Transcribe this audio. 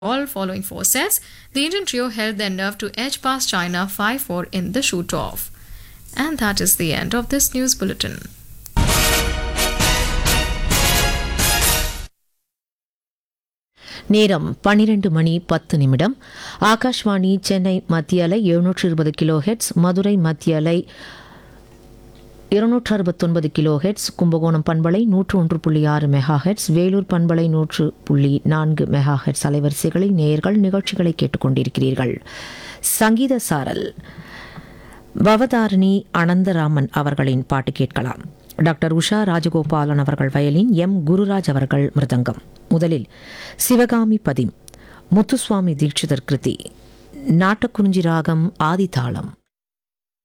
all following four sets, the Indian trio held their nerve to edge past China 5 4 in the shoot off. And that is the end of this news bulletin. நேரம் பன்னிரண்டு மணி பத்து நிமிடம் ஆகாஷ்வாணி சென்னை மத்திய அலை எழுநூற்று இருபது kilo heads Madurai மத்திய அலை இருநூற்று அறுபத்தொன்பது கிலோ ஹெட்ஸ் கும்பகோணம் பண்பலை நூற்று ஒன்று புள்ளி ஆறு மெகா ஹெட்ஸ் வேலூர் பண்பலை நூற்று புள்ளி நான்கு மெகா ஹெட்ஸ் அலைவரிசைகளில் நேயர்கள் நிகழ்ச்சிகளை கேட்டுக்கொண்டிருக்கிறீர்கள் சங்கீத சாரல் பவதாரிணி அனந்தராமன் அவர்களின் பாட்டு கேட்கலாம் டாக்டர் உஷா ராஜகோபாலன் அவர்கள் வயலின் எம் குருராஜ் அவர்கள் மிருதங்கம் முதலில் சிவகாமி பதிம் முத்துசுவாமி தீட்சிதர் கிருதி நாட்டக்குறிஞ்சி ராகம் ஆதிதாளம்